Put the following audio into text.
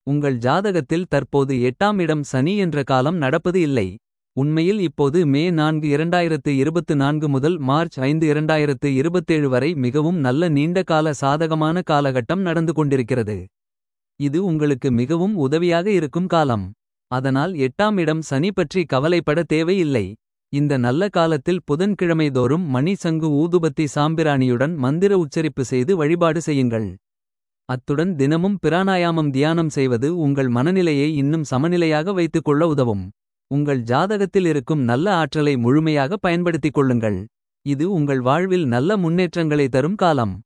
உங்கள் ஜாதகத்தில் தற்போது எட்டாம் இடம் சனி என்ற காலம் நடப்பது இல்லை. உண்மையில் இப்போது மே நான்கு 2024 முதல் மார்ச் ஐந்து 2027 வரை மிகவும் நல்ல நீண்ட கால சாதகமான காலகட்டம் நடந்து கொண்டிருக்கிறது. இது உங்களுக்கு மிகவும் உதவியாக இருக்கும் காலம். அதனால் எட்டாம் இடம் சனி பற்றி கவலைப்பட தேவை இல்லை. இந்த நல்ல காலத்தில் புதன்கிழமை தோறும் மணி சங்கு ஊதுபத்தி சாம்பிராணியுடன் மந்திர உச்சரிப்பு செய்து வழிபாடு செய்யுங்கள். அத்துடன் தினமும் பிராணாயாமம் தியானம் செய்வது உங்கள் மனநிலையை இன்னும் சமநிலையாக வைத்துக் கொள்ள உதவும். உங்கள் ஜாதகத்தில் இருக்கும் நல்ல ஆற்றலை முழுமையாக பயன்படுத்திக் கொள்ளுங்கள். இது உங்கள் வாழ்வில் நல்ல முன்னேற்றங்களை தரும் காலம்.